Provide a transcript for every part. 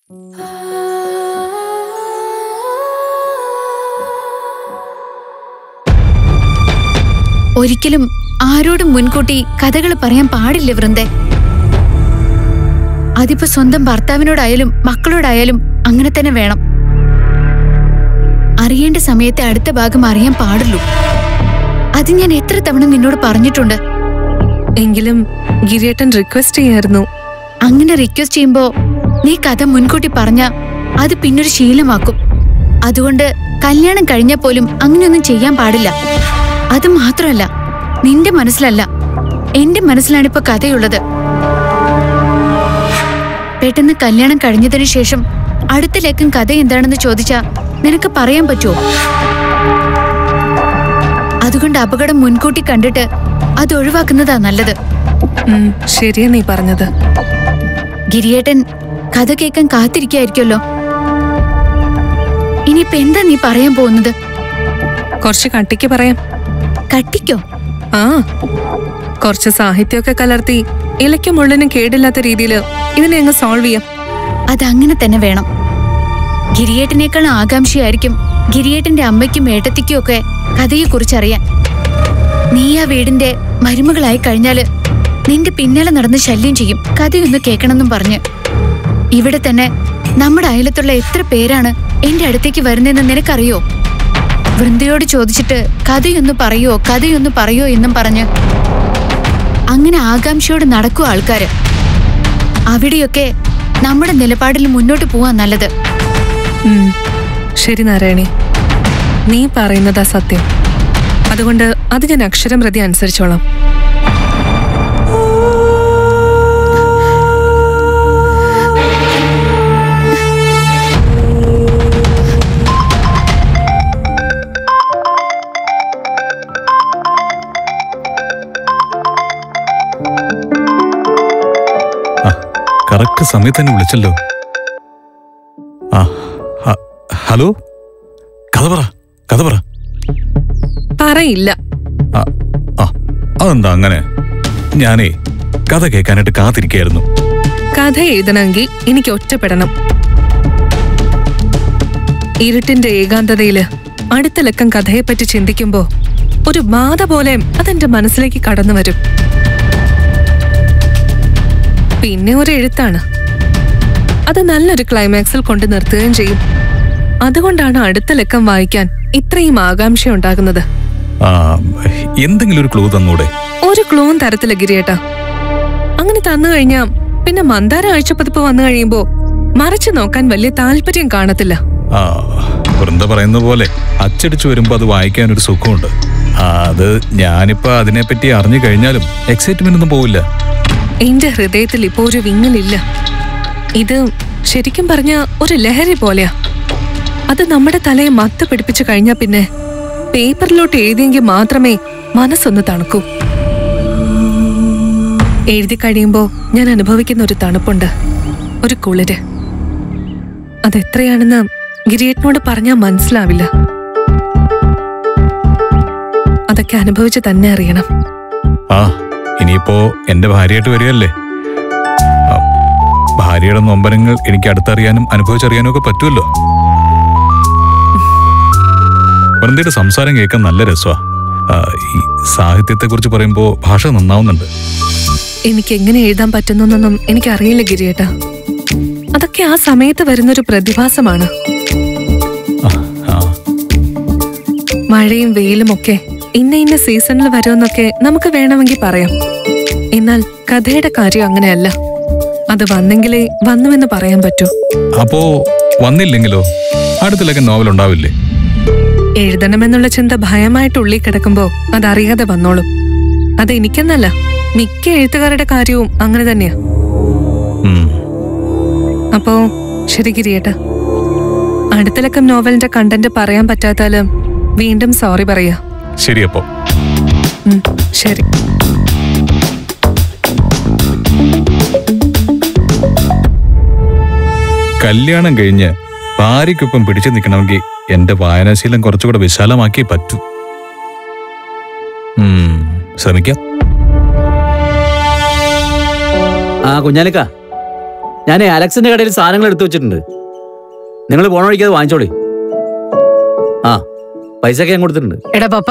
ഒരിക്കലും ആരോടും മുൻകൂട്ടി കഥകൾ പറയാൻ പാടില്ല വൃന്ദേ അതിപ്പോ സ്വന്തം ഭർത്താവിനോടായാലും മക്കളോടായാലും അങ്ങനെ തന്നെ വേണം അറിയേണ്ട സമയത്തെ അടുത്ത ഭാഗം അറിയാൻ പാടുള്ളൂ അത് ഞാൻ എത്ര തവണ നിന്നോട് പറഞ്ഞിട്ടുണ്ട് എങ്കിലും ഗിരിയേട്ടൻ റിക്വസ്റ്റ് ചെയ്യായിരുന്നു അങ്ങനെ റിക്വസ്റ്റ് ചെയ്യുമ്പോ നീ കഥ മുൻകൂട്ടി പറഞ്ഞ അത് പിന്നൊരു ശീലമാക്കും അതുകൊണ്ട് കല്യാണം കഴിഞ്ഞാൽ പോലും അങ്ങനെയൊന്നും ചെയ്യാൻ പാടില്ല അത് മാത്രമല്ല നിന്റെ മനസ്സിലല്ല എന്റെ മനസ്സിലാണിപ്പോ കഥയുള്ളത് പെട്ടെന്ന് കല്യാണം കഴിഞ്ഞതിന് ശേഷം അടുത്ത ലേക്കും കഥ എന്താണെന്ന് ചോദിച്ചാ നിനക്ക് പറയാൻ പറ്റുമോ അതുകൊണ്ട് അപകടം മുൻകൂട്ടി കണ്ടിട്ട് അത് ഒഴിവാക്കുന്നതാ നല്ലത് ഉം, ശരിയാ നീ പറഞ്ഞത് ഗിരിയേട്ടൻ കഥ കേൾക്കാൻ കാത്തിരിക്കായിരിക്കുമല്ലോ ഇനിയിപ്പോ എന്താ നീ പറയാൻ പോകുന്നത് കുറച്ച് കട്ടിക്ക് പറയാം കട്ടിക്കോ ആ കുറച്ച് സാഹിത്യമൊക്കെ കലർത്തി ഇലയ്ക്കും മുള്ളിനും കേടില്ലാത്ത രീതിയിൽ ഇതിനെ അങ്ങ് സോൾവ് ചെയ്യാം അതങ്ങനെ തന്നെ വേണം ഗിരിയേട്ടനേക്കാൾ ആകാംക്ഷയായിരിക്കും ഗിരിയേട്ടന്റെ അമ്മയ്ക്കും ഏട്ടത്തിക്കും ഒക്കെ കഥയെക്കുറിച്ചറിയാൻ നീ ആ വീടിന്റെ മരുമകളായി കഴിഞ്ഞാല് നിന്റെ പിന്നാലെ നടന്ന് ശല്യം ചെയ്യും കഥയൊന്ന് കേൾക്കണമെന്നും പറഞ്ഞ് ഇവിടെ തന്നെ നമ്മുടെ അയലത്തുള്ള എത്ര പേരാണ് എന്റെ അടുത്തേക്ക് വരുന്നതെന്ന് നിനക്കറിയോ വൃന്ദയോട് ചോദിച്ചിട്ട് കഥയൊന്ന് പറയോ കഥയൊന്ന് പറയോ എന്നും പറഞ്ഞ് അങ്ങനെ ആകാംക്ഷയോട് നടക്കും ആൾക്കാര് അവിടെയൊക്കെ നമ്മുടെ നിലപാടിൽ മുന്നോട്ട് പോവാൻ നല്ലത് ഉം, ശരി നാരായണി നീ പറയുന്നതാ സത്യം അതുകൊണ്ട് അത് ഞാൻ അക്ഷരം പ്രതി അനുസരിച്ചോളാം ആ കറക്റ്റ് സമയത്ത് തന്നെ വിളിച്ചല്ലോ ആ ഹ- ഹലോ കഥ പറ കഥ പറ പറയില്ല ആ ആ അതെന്താ അങ്ങനെ ഞാനേ കഥ കേൾക്കാനായിട്ട് കാത്തിരിക്കായിരുന്നു കഥ എഴുതണമെങ്കിൽ എനിക്ക് ഒറ്റപ്പെടണം ഇരുട്ടിന്റെ ഏകാന്തതയില് അടുത്ത ലക്കം കഥയെപ്പറ്റി ചിന്തിക്കുമ്പോ ഒരു ബാധ പോലെ അതെന്റെ മനസ്സിലേക്ക് കടന്നു വരും പിന്നെ ഒരു എഴുത്താണ് അത് നല്ലൊരു ക്ലൈമാക്സിൽ കൊണ്ട് നിർത്തുകയും ചെയ്യും അതുകൊണ്ടാണ് അടുത്ത ലക്കം വായിക്കാൻ ഇത്രയും ആകാംക്ഷ ഉണ്ടാകുന്നത് ആ എന്തെങ്കിലും ഒരു ക്ലൂ തന്നൂടെ ഒരു ക്ലൂവും തരത്തില്ല ഗിരിയേട്ടാ അങ്ങനെ തന്നു കഴിഞ്ഞാ പിന്നെ മന്ദാര ആഴ്ചപ്പതിപ്പ് വന്നു കഴിയുമ്പോ മറിച്ചു നോക്കാൻ വലിയ താല്പര്യം കാണത്തില്ല ആ വൃന്ദ പറയുന്ന പോലെ അച്ചടിച്ചു വരുമ്പോ അത് വായിക്കാൻ ഒരു സുഖമുണ്ട് ആ, അത് ഞാനിപ്പോ അതിനെപ്പറ്റി അറിഞ്ഞു കഴിഞ്ഞാലും എക്സൈറ്റ്മെന്റ് ഒന്നും പോവില്ല എന്റെ ഹൃദയത്തിൽ ഇപ്പോ ഒരു വിങ്ങലില്ല ഇത് ശരിക്കും പറഞ്ഞ ഒരു ലഹരി പോലെയാ അത് നമ്മുടെ തലയെ മത്ത് പിടിപ്പിച്ചു കഴിഞ്ഞാ പിന്നെ പേപ്പറിലോട്ട് എഴുതിയെങ്കിൽ മാത്രമേ മനസ്സൊന്ന് തണുക്കൂ എഴുതി കഴിയുമ്പോ ഞാൻ അനുഭവിക്കുന്ന ഒരു തണുപ്പുണ്ട് ഒരു കുളിര് അതെത്രയാണെന്ന് ഗിരിയേട്ടനോട് പറഞ്ഞാൽ മനസ്സിലാവില്ല അതൊക്കെ അനുഭവിച്ച് തന്നെ അറിയണം ആ ഇനിയിപ്പോ എന്റെ ഭാര്യയായിട്ട് വരികയല്ലേ ആ, ഭാര്യയുടെ നൊമ്പരങ്ങൾ എനിക്ക് അടുത്തറിയാനും അനുഭവിച്ചറിയാനും ഒക്കെ പറ്റുമല്ലോ വൃന്ദയുടെ സംസാരം കേൾക്കാൻ നല്ല രസമാ ആ, ഈ സാഹിത്യത്തെ കുറിച്ച് പറയുമ്പോ ഭാഷ നന്നാവുന്നുണ്ട് എനിക്ക് എങ്ങനെ എഴുതാൻ പറ്റുന്നൊന്നും എനിക്കറിയില്ല ഗിരിയേട്ടാ അതൊക്കെ ആ സമയത്ത് വരുന്നൊരു പ്രതിഭാസമാണ് ആ, ആ, മഴയും വെയിലും ഒക്കെ ഇന്ന ഇന്ന സീസണിൽ വരുമെന്നൊക്കെ നമുക്ക് വേണമെങ്കിൽ പറയാം എന്നാൽ കഥയുടെ കാര്യം അങ്ങനെയല്ല അത് വന്നെങ്കിലേ വന്നുവെന്ന് പറയാൻ പറ്റൂ അപ്പോ വന്നില്ലെങ്കിലോ അടുത്തിലൊക്കെ നോവൽ ഉണ്ടാവില്ലേ എഴുതണമെന്നുള്ള ചിന്ത ഭയമായിട്ട് ഉള്ളിൽ കിടക്കുമ്പോ അതറിയാതെ വന്നോളും അത് എനിക്കെന്നല്ല മിക്ക എഴുത്തുകാരുടെ കാര്യവും അങ്ങനെ തന്നെയാ ഉം, അപ്പോ ശരി ഗിരിയേട്ടാ അടുത്ത ലക്കം നോവലിന്റെ കണ്ടന്റ് പറയാൻ പറ്റാത്താല് വീണ്ടും സോറി പറയാ ശരി അപ്പോ ഉം, ശരി കല്യാണം കഴിഞ്ഞ് ഭാര്യയ്ക്കൊപ്പം പിടിച്ചു നിൽക്കണമെങ്കിൽ എന്റെ വായനാശീലം കുറച്ചുകൂടെ വിശാലമാക്കിയേ പറ്റൂ ഉം, ശ്രമിക്കാം ആ കുഞ്ഞാലിക്ക ഞാൻ അലക്സിന്റെ കടയിൽ സാധനങ്ങൾ എടുത്തു വെച്ചിട്ടുണ്ട് നിങ്ങൾ പോണ വഴിക്ക് അത് വാങ്ങിച്ചോളി ആ പൈസ ഒക്കെ ഞാൻ കൊടുത്തിട്ടുണ്ട് എടാ പപ്പ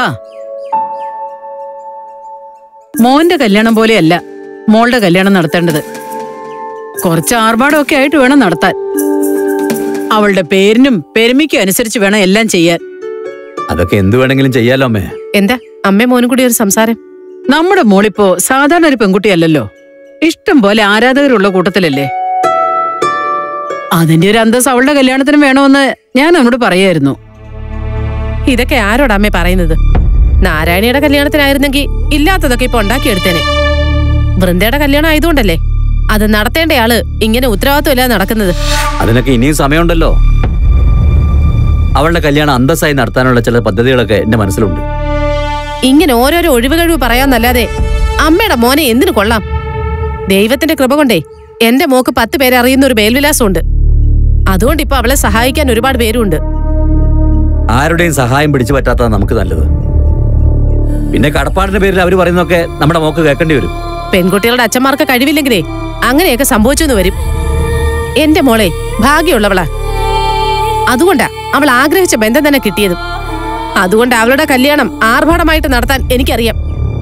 മോന്റെ കല്യാണം പോലെയല്ല മോളുടെ കല്യാണം നടത്തേണ്ടത് കുറച്ച് ആർഭാടമൊക്കെ ആയിട്ട് വേണം നടത്താൻ അവളുടെ പേരിനും പെരുമയ്ക്കും അനുസരിച്ച് വേണം എല്ലാം ചെയ്യാൻ അതൊക്കെ എന്ത് വേണമെങ്കിലും ചെയ്യാലോ അമ്മേ എന്താ അമ്മ മോനും കൂടി ഒരു സംസാരം നമ്മുടെ മോളിപ്പോ സാധാരണ ഒരു പെൺകുട്ടിയല്ലല്ലോ ഇഷ്ടം പോലെ ആരാധകരുള്ള കൂട്ടത്തിലല്ലേ അതിന്റെ ഒരു അന്തസ് അവളുടെ കല്യാണത്തിന് വേണമെന്ന് ഞാൻ അവനോട് പറയായിരുന്നു ഇതൊക്കെ ആരോടാ അമ്മേ പറയുന്നത് നാരായണിയുടെ കല്യാണത്തിനായിരുന്നെങ്കിൽ ഇല്ലാത്തതൊക്കെ ഇപ്പൊ ഉണ്ടാക്കിയെടുത്തേനെ വൃന്ദയുടെ കല്യാണം ആയതുകൊണ്ടല്ലേ അത് നടത്തേണ്ടയാള് ഇങ്ങനെ ഉത്തരവാദിത്വമില്ലാതെ നടക്കുന്നത് അതിനൊക്കെ ഇനിയും സമയമുണ്ടല്ലോ അവളുടെ കല്യാണം അന്തസ്സായി നടത്താനുള്ള ചില പദ്ധതികളൊക്കെ എന്റെ മനസ്സിലുണ്ട് ഇങ്ങനെ ഓരോരോ ഒഴിവുകഴിവ് പറയാന്നല്ലാതെ അമ്മയുടെ മോനെ എന്തിനു കൊള്ളാം ദൈവത്തിന്റെ കൃപ കൊണ്ടേ എന്റെ മോക്ക് പത്ത് പേരെ അറിയുന്ന ഒരു മേൽവിലാസമുണ്ട് അതുകൊണ്ട് ഇപ്പൊ അവളെ സഹായിക്കാൻ ഒരുപാട് പേരുണ്ട് ആരുടെയും സഹായം പിടിച്ചു പറ്റാത്തതാണ് നമുക്ക് നല്ലത് പിന്നെ കടപ്പാടിന്റെ പേരിൽ അവർ പറയുന്നതൊക്കെ നമ്മുടെ മോക്ക് കേൾക്കേണ്ടി വരും പെൺകുട്ടികളുടെ അച്ഛന്മാർക്ക് കഴിവില്ലെങ്കിലേ അങ്ങനെയൊക്കെ സംഭവിച്ചെന്ന് വരും എന്റെ മോളെ ഭാഗ്യമുള്ളവളാ അതുകൊണ്ടാ അവൾ ആഗ്രഹിച്ച ബന്ധം തന്നെ കിട്ടിയതും അതുകൊണ്ട് അവളുടെ കല്യാണം ആർഭാടമായിട്ട് നടത്താൻ എനിക്കറിയാം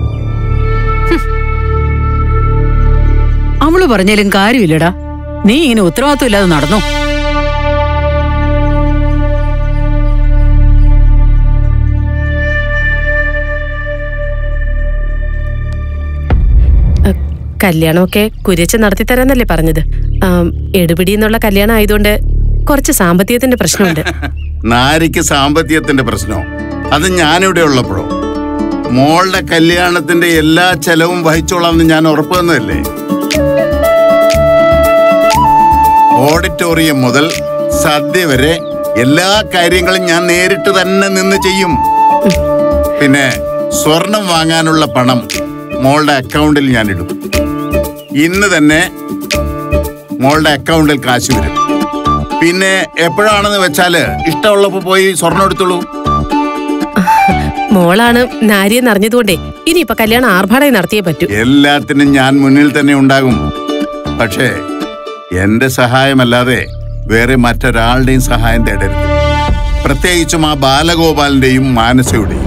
അവള് പറഞ്ഞാലും കാര്യമില്ലടാ നീ ഇങ്ങനെ ഉത്തരവാദിത്വം ഇല്ലാതെ നടന്നു കല്യാണമൊക്കെ കുര്യച്ച് നടത്തി തരാന്നല്ലേ പറഞ്ഞത് ആം, എടുപിടി എന്നുള്ള കല്യാണം ആയതുകൊണ്ട് കുറച്ച് സാമ്പത്തികത്തിന്റെ പ്രശ്നമുണ്ട് നാരിക്ക് സാമ്പത്തികത്തിന്റെ പ്രശ്നമോ അത് ഞാനിവിടെ ഉള്ളപ്പോഴോ മോളുടെ കല്യാണത്തിന്റെ എല്ലാ ചെലവും വഹിച്ചോളാമെന്ന് ഞാൻ ഉറപ്പ് തന്നതല്ലേ ഓഡിറ്റോറിയം മുതൽ സദ്യ വരെ എല്ലാ കാര്യങ്ങളും ഞാൻ നേരിട്ട് തന്നെ നിന്ന് ചെയ്യും പിന്നെ സ്വർണം വാങ്ങാനുള്ള പണം മോളുടെ അക്കൗണ്ടിൽ ഞാൻ ഇടും ഇന്ന് തന്നെ മോളുടെ അക്കൗണ്ടിൽ കാശ് വരും പിന്നെ എപ്പോഴാണെന്ന് വെച്ചാല് ഇഷ്ടമുള്ളപ്പോ പോയി സ്വർണം എടുത്തോളൂ മോളാണ് നാരിയെന്ന് അറിഞ്ഞതുകൊണ്ടേ ഇനിയിപ്പൊ കല്യാണം ആർഭാടായി നടത്തിയേ പറ്റൂ എല്ലാത്തിനും ഞാൻ മുന്നിൽ തന്നെ ഉണ്ടാകും പക്ഷേ എന്റെ സഹായമല്ലാതെ വേറെ മറ്റൊരാളുടെയും സഹായം തേടരുത് പ്രത്യേകിച്ചും ആ ബാലഗോപാലിന്റെയും മാനസയുടെയും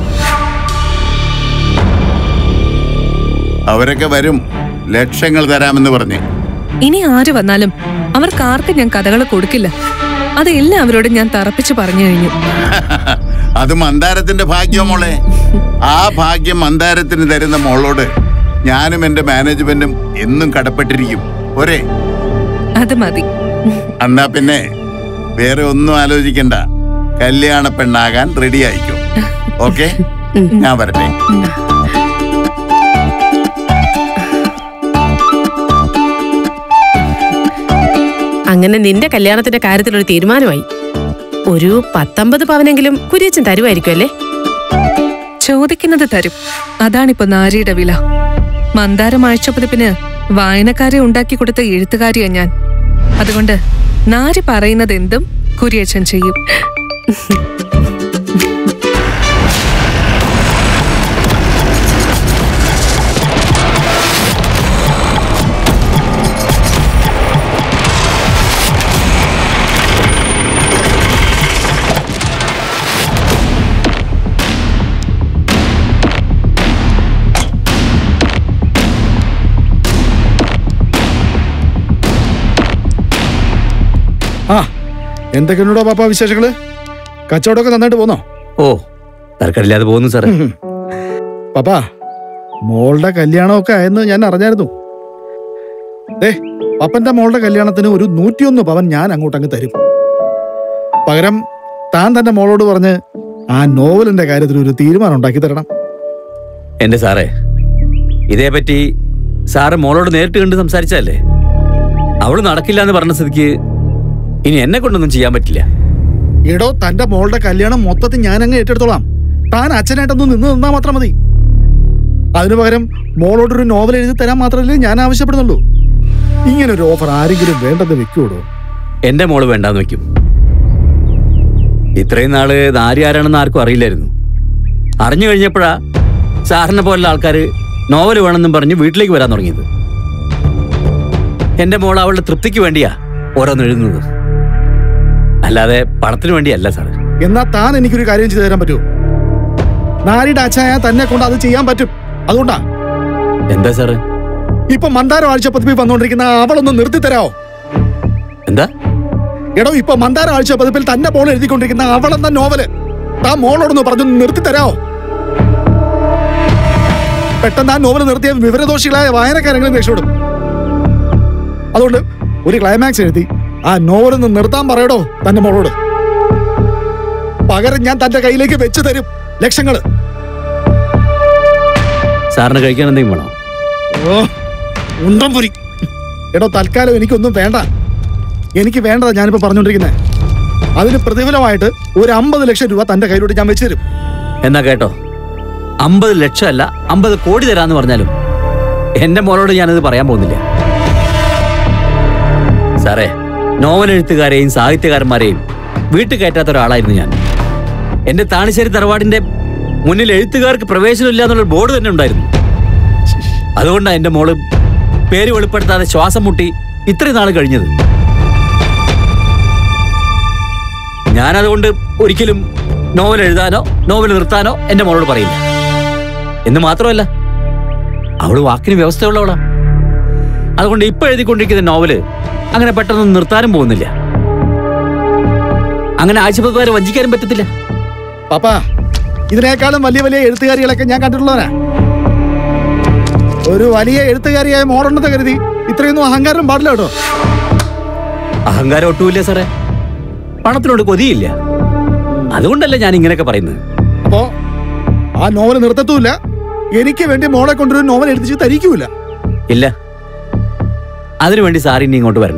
അവരൊക്കെ വരും ലക്ഷങ്ങൾ തരാമെന്ന് പറഞ്ഞ് ഇനി ആര് വന്നാലും അവർക്ക് ആർക്കും ഞാൻ കഥകൾ കൊടുക്കില്ല അത് എല്ലാവരോടും ഞാൻ തറപ്പിച്ചു പറഞ്ഞു കഴിഞ്ഞു അത് മന്ദാരത്തിന്റെ ഭാഗ്യം മോളെ ആ ഭാഗ്യം മന്ദാരത്തിന് തരുന്ന മോളോട് ഞാനും എന്റെ മാനേജ്മെന്റും എന്നും കടപ്പെട്ടിരിക്കും ഒരേ അത് മതി എന്നാ പിന്നെ വേറെ ഒന്നും ആലോചിക്കണ്ട കല്യാണ പെണ്ണാകാൻ റെഡി ആയിക്കോ ഓക്കെ ഞാൻ വരട്ടെ അങ്ങനെ നിന്റെ കല്യാണത്തിന്റെ കാര്യത്തിൽ ഒരു തീരുമാനമായി ഒരു പത്തൊമ്പത് പവനെങ്കിലും കുര്യച്ചൻ തരുമായിരിക്കും അല്ലേ ചോദിക്കുന്നത് തരും അതാണിപ്പോ നാരിയുടെ വില മന്ദാരം ആഴ്ചപ്പതിപ്പിന് വായനക്കാരെ ഉണ്ടാക്കി കൊടുത്ത എഴുത്തുകാരിയാ ഞാൻ അതുകൊണ്ട് നാരി പറയുന്നത് എന്തും കുരിയച്ചൻ ചെയ്യും ആ എന്തൊക്കെയുണ്ടോ പാപ്പ വിശേഷങ്ങള് കച്ചവടമൊക്കെ നന്നായിട്ട് പോന്നോ ഓ തർക്കമില്ലാതെ പോകുന്നു സാറേ പാപ്പാ മോളുടെ കല്യാണമൊക്കെ ആയെന്ന് ഞാൻ അറിഞ്ഞായിരുന്നു ദേ പപ്പന്റെ മോളുടെ കല്യാണത്തിന് ഒരു നൂറ്റിയൊന്ന് പവൻ ഞാൻ അങ്ങോട്ട് അങ്ങ് തരും പകരം താൻ തന്റെ മോളോട് പറഞ്ഞ് ആ നോവലിന്റെ കാര്യത്തിൽ ഒരു തീരുമാനം ഉണ്ടാക്കി തരണം എന്റെ സാറേ ഇതേപറ്റി സാറ് മോളോട് നേരിട്ട് കണ്ട് സംസാരിച്ചതല്ലേ അവള് നടക്കില്ല എന്ന് പറഞ്ഞ സ്ഥിതിക്ക് ഇനി എന്നെ കൊണ്ടൊന്നും ചെയ്യാൻ പറ്റില്ല എടോ തന്റെ മോളുടെ കല്യാണം മൊത്തത്തിൽ ഞാൻ അങ്ങ് ഏറ്റെടുത്തോളാം താൻ അച്ഛനായിട്ടൊന്ന് നിന്ന് നിന്നാ മാത്രം മതി അതിനു പകരം മോളോടൊരു നോവൽ എഴുതി തരാൻ മാത്രമല്ലേ ഞാൻ ആവശ്യപ്പെടുന്നുള്ളൂ ഇങ്ങനെ ഒരു ഓഫർ ആരെങ്കിലും വേണ്ടെന്ന് വെക്കൂടോ എന്റെ മോള് വേണ്ടാന്ന് വെക്കും ഇത്രയും നാള് നാരി ആരാണെന്ന് ആർക്കും അറിയില്ലായിരുന്നു അറിഞ്ഞു കഴിഞ്ഞപ്പോഴാ സാറിനെ പോലുള്ള ആൾക്കാർ നോവൽ വേണമെന്നും പറഞ്ഞ് വീട്ടിലേക്ക് വരാൻ തുടങ്ങിയത് എന്റെ മോൾ അവളുടെ തൃപ്തിക്ക് വേണ്ടിയാ ഓരോന്ന് എഴുതുന്നത് അല്ലാതെ പണത്തിന് വേണ്ടിയല്ല സാറേ എന്നാ താൻ എനിക്കൊരു കാര്യം ചെയ്തു തരാൻ പറ്റുമോ നാരിയുടെ അച്ഛായ തന്നെ കൊണ്ട് അത് ചെയ്യാൻ പറ്റും അതുകൊണ്ടാ എന്താ സാറ് ഇപ്പൊ മന്ദാരം ആഴ്ച പതിപ്പിൽ വന്നുകൊണ്ടിരിക്കുന്ന അവളൊന്ന് നിർത്തി തരാമോ എന്താ എടോ ഇപ്പൊ മന്ദാര ആഴ്ച പതിപ്പിൽ തന്നെ മോൾ എഴുതിക്കൊണ്ടിരിക്കുന്ന അവളെന്ന നോവല് താൻ മോളോടൊന്ന് പറഞ്ഞു നിർത്തി തരാമോ പെട്ടെന്ന് ആ നോവൽ നിർത്തിയ വിവരദോഷികളായ വായനക്കാരെങ്കിലും രക്ഷപ്പെടും അതുകൊണ്ട് ഒരു ക്ലൈമാക്സ് എഴുതി ആ നോവൽ ഒന്ന് നിർത്താൻ പറയടോ തന്റെ മോളോട് പകരം ഞാൻ തന്റെ കയ്യിലേക്ക് വെച്ച് തരും ലക്ഷങ്ങള് സാറിന് കഴിക്കാൻ എന്തെങ്കിലും വേണോ ഓ ഉണ്ടം പുരി എടോ തൽക്കാലം എനിക്കൊന്നും വേണ്ട എനിക്ക് വേണ്ടതാ ഞാനിപ്പോ പറഞ്ഞോണ്ടിരിക്കുന്നത് അതിന് പ്രതിഫലമായിട്ട് ഒരു അമ്പത് ലക്ഷം രൂപ തന്റെ കയ്യിലോട്ട് ഞാൻ വെച്ച് തരും എന്നാ കേട്ടോ അമ്പത് ലക്ഷമല്ല അമ്പത് കോടി തരാന്ന് പറഞ്ഞാലും എന്റെ മോളോട് ഞാനത് പറയാൻ പോകുന്നില്ല സാറേ നോവൽ എഴുത്തുകാരെയും സാഹിത്യകാരന്മാരെയും വീട്ടിൽ കയറ്റാത്ത ഒരാളായിരുന്നു ഞാൻ എന്റെ താണിശ്ശേരി തറവാടിന്റെ മുന്നിൽ എഴുത്തുകാർക്ക് പ്രവേശനമില്ല എന്നുള്ള ബോർഡ് തന്നെ ഉണ്ടായിരുന്നു അതുകൊണ്ടാണ് എന്റെ മോള് പേര് വെളിപ്പെടുത്താതെ ശ്വാസം മുട്ടി ഇത്രയും നാൾ കഴിഞ്ഞത് ഞാനതുകൊണ്ട് ഒരിക്കലും നോവൽ എഴുതാനോ നോവൽ നിർത്താനോ എന്റെ മോളോട് പറയില്ല എന്ന് മാത്രമല്ല അവള് വാക്കിന് വ്യവസ്ഥയുള്ളവളാ അതുകൊണ്ട് ഇപ്പൊ എഴുതിക്കൊണ്ടിരിക്കുന്ന നോവല് അങ്ങനെ പെട്ടെന്ന് നിർത്താനും പോകുന്നില്ല അങ്ങനെ ആഴ്ചപ്പതുവരെ വഞ്ചിക്കാനും പറ്റത്തില്ല പാപ്പാ ഇതിനേക്കാളും വലിയ വലിയ എഴുത്തുകാരികളൊക്കെ ഞാൻ കണ്ടിട്ടുള്ളവനാ ഒരു വലിയ എഴുത്തുകാരിയായ മോളുണ്ടെന്ന് കരുതി ഇത്രയൊന്നും അഹങ്കാരം പാടില്ല കേട്ടോ അഹങ്കാരം ഒട്ടുമില്ല സാറേ പണത്തിനോട് കൊതിയില്ല അതുകൊണ്ടല്ലേ ഞാൻ ഇങ്ങനെയൊക്കെ പറയുന്നത് അപ്പോ ആ നോവൽ നിർത്തത്തുമില്ല എനിക്ക് വേണ്ടി മോളെ കൊണ്ടൊരു നോവൽ എഴുതിച്ച് തരിക്കൂല ഇല്ല അതിനുവേണ്ടി സാർ ഇനി ഇങ്ങോട്ട് വരണ്ട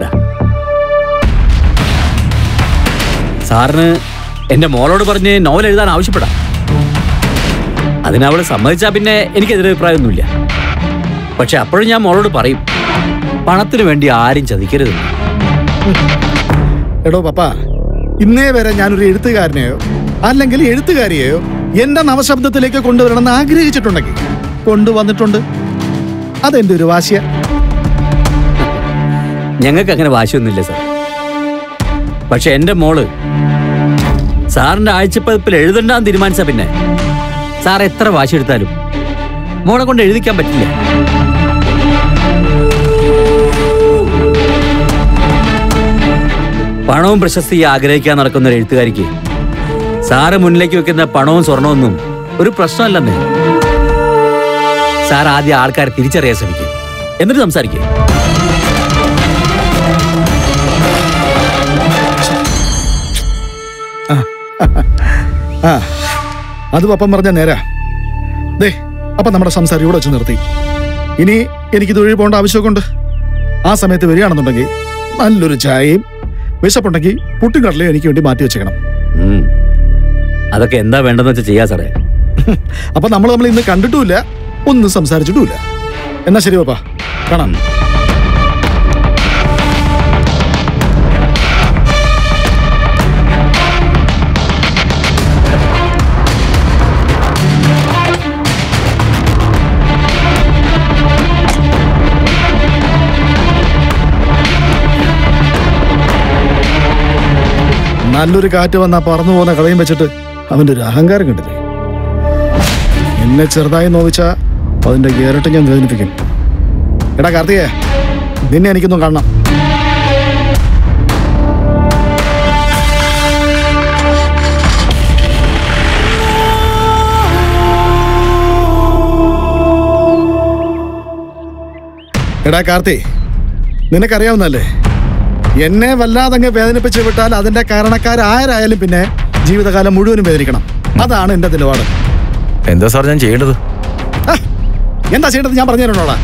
സാറിന് എന്റെ മോളോട് പറഞ്ഞ് നോവൽ എഴുതാൻ ആവശ്യപ്പെടാം അതിനവള് സമ്മതിച്ചാ പിന്നെ എനിക്കെതിരെ അഭിപ്രായമൊന്നുമില്ല പക്ഷെ അപ്പോഴും ഞാൻ മോളോട് പറയും പണത്തിന് വേണ്ടി ആരും ചതിക്കരുത് എടോ പപ്പ ഇന്നേ വരെ ഞാനൊരു എഴുത്തുകാരനെയോ അല്ലെങ്കിൽ എഴുത്തുകാരിയെയോ എന്റെ നവശബ്ദത്തിലേക്ക് കൊണ്ടുവരണമെന്ന് ആഗ്രഹിച്ചിട്ടുണ്ടെങ്കിൽ കൊണ്ടുവന്നിട്ടുണ്ട് അതെന്റെ ഒരു വാശിയ ഞങ്ങൾക്ക് അങ്ങനെ വാശിയൊന്നുമില്ല സാർ പക്ഷെ എന്റെ മോള് സാറിന്റെ ആഴ്ചപ്പതിപ്പിൽ എഴുതണ്ടാന്ന് തീരുമാനിച്ച പിന്നെ സാർ എത്ര വാശി എടുത്താലും മോളെ കൊണ്ട് എഴുതിക്കാൻ പറ്റില്ല പണവും പ്രശസ്തിയും ആഗ്രഹിക്കാൻ നടക്കുന്ന ഒരു എഴുത്തുകാരിക്ക് സാറ് മുന്നിലേക്ക് വെക്കുന്ന പണവും സ്വർണമൊന്നും ഒരു പ്രശ്നമല്ലെന്നേ സാർ ആദ്യം ആൾക്കാരെ തിരിച്ചറിയാൻ ശ്രമിക്കും എന്നിട്ട് സംസാരിക്കും ആ അത് പപ്പം പറഞ്ഞ നേരാ ദേ അപ്പൊ നമ്മുടെ സംസാരം ഇവിടെ വെച്ച് നിർത്തി ഇനി എനിക്ക് തൊഴിൽ പോകേണ്ട ആവശ്യമൊക്കെ ഉണ്ട് ആ സമയത്ത് വരികയാണെന്നുണ്ടെങ്കിൽ നല്ലൊരു ചായയും വിശപ്പുണ്ടെങ്കിൽ പുട്ടും കടലയും എനിക്ക് വേണ്ടി മാറ്റി വെച്ചേക്കണം ഉം. അതൊക്കെ എന്താ വേണ്ടെന്ന് വെച്ചാൽ ചെയ്യാ സാറേ അപ്പൊ നമ്മൾ നമ്മൾ ഇന്ന് കണ്ടിട്ടുമില്ല ഒന്നും സംസാരിച്ചിട്ടുമില്ല എന്നാ ശരി പാപ്പാ കാണാം നല്ലൊരു കാറ്റ് വന്നാ പറന്നു പോകുന്ന കളയും വെച്ചിട്ട് അവന്റെ ഒരു അഹങ്കാരം കണ്ടില്ലേ എന്നെ ചെറുതായി നോവിച്ച അതിന്റെ ഇരട്ടി ഞാൻ വേദനിപ്പിക്കും എടാ കാർത്തികേ നിന്നെ എനിക്കൊന്നും കാണണം എടാ കാർത്തി നിനക്കറിയാവുന്നല്ലേ എന്നെ വല്ലാതങ്ങ് വേദനിപ്പിച്ച് വിട്ടാൽ അതിന്റെ കാരണക്കാരാരായാലും പിന്നെ ജീവിതകാലം മുഴുവനും വേദനിക്കണം അതാണ് എന്റെ നിലപാട് എന്താ സാർ ഞാൻ ചെയ്യേണ്ടത് ആ, എന്താ ചെയ്യേണ്ടത് ഞാൻ പറഞ്ഞു തരണോടാ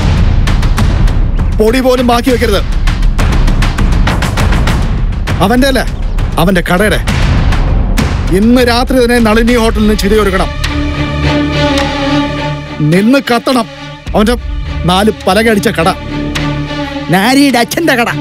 പൊടി പോലും ബാക്കി വെക്കരുത് അവന്റെ അല്ല അവന്റെ കടയുടെ ഇന്ന് രാത്രി തന്നെ നളിനി ഹോട്ടലിന് ചിരിയൊരുക്കണം നിന്ന് കത്തണം അവന്റെ നാല് പലക അടിച്ച കട നാരിയുടെ അച്ഛന്റെ കട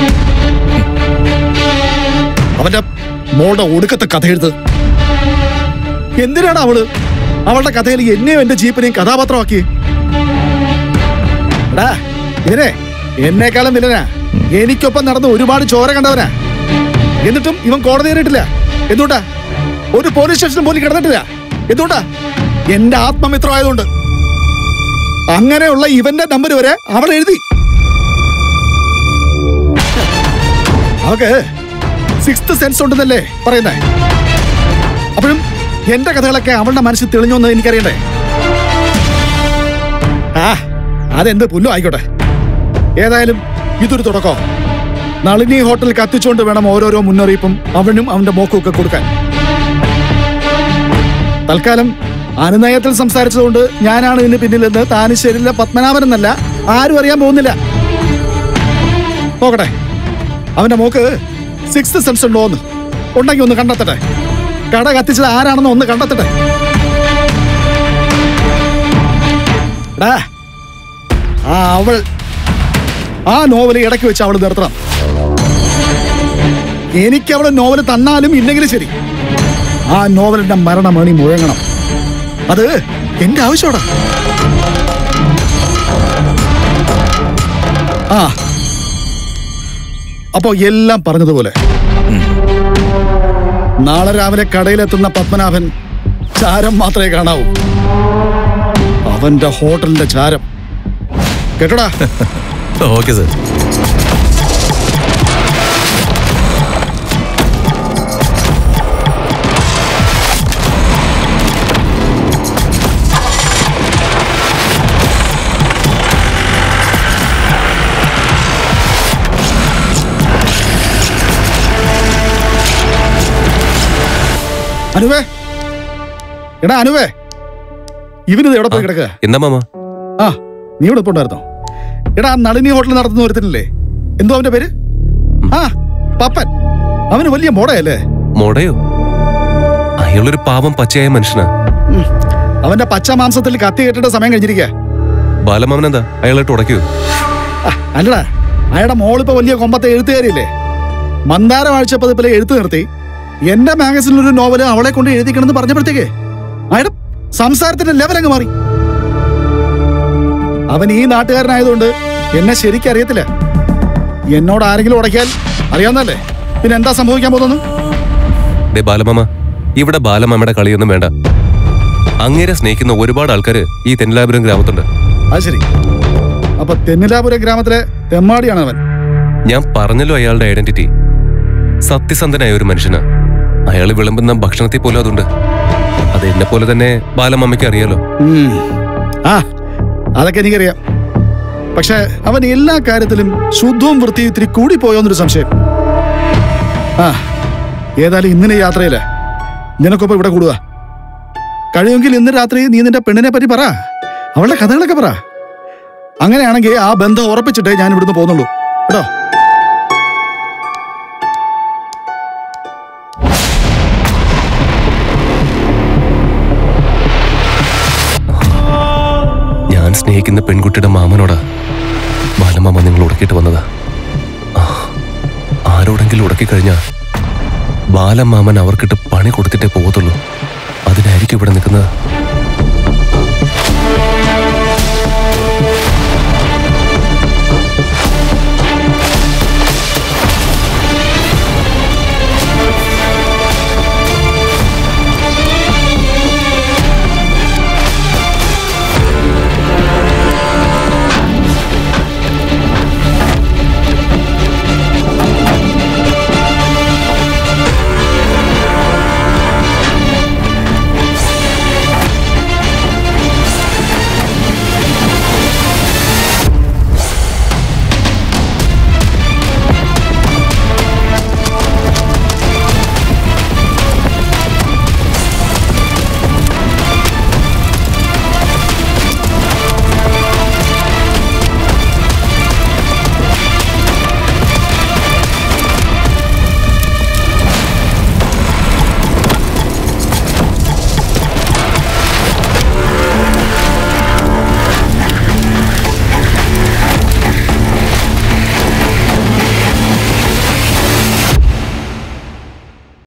അവന്റെ മോളുടെ ഒടുക്കത്തെ കഥ എഴുത്ത് എന്തിനാണ് അവള് അവളുടെ കഥയിൽ എന്നെയും എന്റെ ജീപ്പിനെയും കഥാപാത്രമാക്കി എടാ ഇതിനെ എന്നെക്കാളും വില്ലനാ എനിക്കൊപ്പം നടന്ന് ഒരുപാട് ചോര കണ്ടവനാ എന്നിട്ടും ഇവൻ കോടതി കയറിയിട്ടില്ല എന്തുകൊണ്ടാ ഒരു പോലീസ് സ്റ്റേഷനും പോലും കിടന്നിട്ടില്ല എന്തുകൊണ്ടാ എന്റെ ആത്മമിത്രം ആയതുകൊണ്ട് അങ്ങനെയുള്ള ഇവന്റെ നമ്പർ വരെ അവൾ എഴുതി അവക്ക് സിക്സ്ത് സെൻസ് ഉണ്ടെന്നല്ലേ പറയുന്നേ അപ്പോഴും എന്റെ കഥകളൊക്കെ അവളുടെ മനസ്സിൽ തെളിഞ്ഞു എന്ന് എനിക്കറിയണ്ടേ ആ അതെന്ത് പുല്ലും ആയിക്കോട്ടെ ഏതായാലും ഇതൊരു തുടക്കം നളിനി ഹോട്ടൽ കത്തിച്ചുകൊണ്ട് വേണം ഓരോരോ മുന്നറിയിപ്പും അവനും അവന്റെ മോക്കും ഒക്കെ കൊടുക്കാൻ തൽക്കാലം അനുനയത്തിൽ സംസാരിച്ചതുകൊണ്ട് ഞാനാണ് ഇതിന് പിന്നിലെന്ന് താനിശ്ശേരിയിലെ പത്മനാഭൻ എന്നല്ല ആരും അറിയാൻ പോകുന്നില്ല നോക്കട്ടെ അവന്റെ മോക്ക് സിക്സ് സെൻസ് ഉണ്ടോ എന്ന് ഉണ്ടെങ്കിൽ ഒന്ന് കണ്ടെത്തട്ടെ കട കത്തിച്ചത് ആരാണെന്ന് ഒന്ന് കണ്ടെത്തട്ടെ എടാ, ആ അവൾ ആ നോവൽ ഇടയ്ക്ക് വെച്ച് അവൾ നിർത്തണം എനിക്ക് അവളെ നോവൽ തന്നാലും ഇല്ലെങ്കിലും ശരി ആ നോവലിന്റെ മരണമണി മുഴങ്ങണം അത് എന്റെ ആവശ്യമാടാ ആ അപ്പോ എല്ലാം പറഞ്ഞതുപോലെ നാളെ രാവിലെ കടയിലെത്തുന്ന പത്മനാഭൻ ചാരം മാത്രമേ കാണാവൂ അവന്റെ ഹോട്ടലിന്റെ ചാരം കേട്ടോടാ ഓക്കെ സർ അനുവേ എടാ അനുവേ ഇവനിത് എവിടെ പോയി കിടക്കുക എന്താ മാമ ആ നീ ഇവിടെ ഇപ്പൊ ഉണ്ടായിരുന്നോ എടാ ആ നളിനി ഹോട്ടൽ നടത്തുന്ന ഒരുത്തനില്ലേ എന്തോ അവന്റെ പേര് ആ പപ്പൻ അവന് വലിയ മോടയല്ലേ മോടയോ അയാളൊരു പാവം പച്ചയായ മനുഷ്യനാ ഉം. അവന്റെ പച്ച മാംസത്തിൽ കത്തി കെട്ടേണ്ട സമയം കഴിഞ്ഞിരിക്കുക ബാലമാമൻ എന്താ അയാളായിട്ട് ഉടയ്ക്കൂ അല്ലടാ അയാളുടെ മോളിപ്പോ വലിയ കൊമ്പത്തെ എഴുത്തുകാരിയില്ലേ മന്ദാര ആഴ്ചപ്പതിപ്പിലെ എഴുത്ത് നിർത്തി എന്റെ മാഗസിനിൽ ഒരു നോവല് അവളെ കൊണ്ട് എഴുതിക്കണമെന്ന് പറഞ്ഞപ്പോഴത്തേക്ക് അയാളുടെ സംസാരത്തിന്റെ ലെവൽ അങ്ങ് മാറി അവൻ ഈ നാട്ടുകാരനായതുകൊണ്ട് എന്നെ ശരിക്കും അറിയത്തില്ല എന്നോട് ആരെങ്കിലും ഉടയ്ക്കാൽ അറിയാവുന്നല്ലേ പിന്നെ എന്താ സംഭവിക്കാൻ പോകുന്നു ഡേ ബാലമാമ ഇവിടെ ബാലമാമയുടെ കളിയൊന്നും വേണ്ട അങ്ങേരെ സ്നേഹിക്കുന്ന ഒരുപാട് ആൾക്കാര് ഈ തെന്നിലാപുരം ഗ്രാമത്തുണ്ട് അത് ശരി അപ്പൊ തെന്നിലാപുരം ഗ്രാമത്തിലെ തെമ്മാടിയാണ് അവൻ ഞാൻ പറഞ്ഞല്ലോ അയാളുടെ ഐഡന്റിറ്റി സത്യസന്ധനായ ഒരു മനുഷ്യനാ അയാൾ വിളമ്പുന്ന ഭക്ഷണത്തിൽ പോലും അതുണ്ട് അത് എന്നെ പോലെ തന്നെ ബാലമാമയ്ക്ക് അറിയാലോ ഉം. ആ അതൊക്കെ എനിക്കറിയാം പക്ഷെ അവൻ എല്ലാ കാര്യത്തിലും ശുദ്ധവും വൃത്തിയും ഇത്തിരി കൂടി പോയോന്നൊരു സംശയം ആ ഏതായാലും ഇന്നിനെ യാത്രയില്ല നിനക്കൊപ്പം ഇവിടെ കൂടുക കഴിയുമെങ്കിൽ ഇന്ന് രാത്രി നീ നിന്റെ പെണ്ണിനെ പറ്റി പറ അവളുടെ കഥകളൊക്കെ പറ അങ്ങനെയാണെങ്കിൽ ആ ബന്ധം ഉറപ്പിച്ചിട്ടേ ഞാൻ ഇവിടുന്ന് പോകുന്നുള്ളൂ കേട്ടോ ഞാൻ സ്നേഹിക്കുന്ന പെൺകുട്ടിയുടെ മാമനോടാ ബാലമാമ നിങ്ങൾ ഉടക്കിയിട്ട് വന്നത് ആ, ആരോടെങ്കിലും ഉടക്കിക്കഴിഞ്ഞാ ബാലമാമൻ അവർക്കിട്ട് പണി കൊടുത്തിട്ടേ പോകത്തുള്ളൂ അതിനായിരിക്കും ഇവിടെ നിൽക്കുന്നത്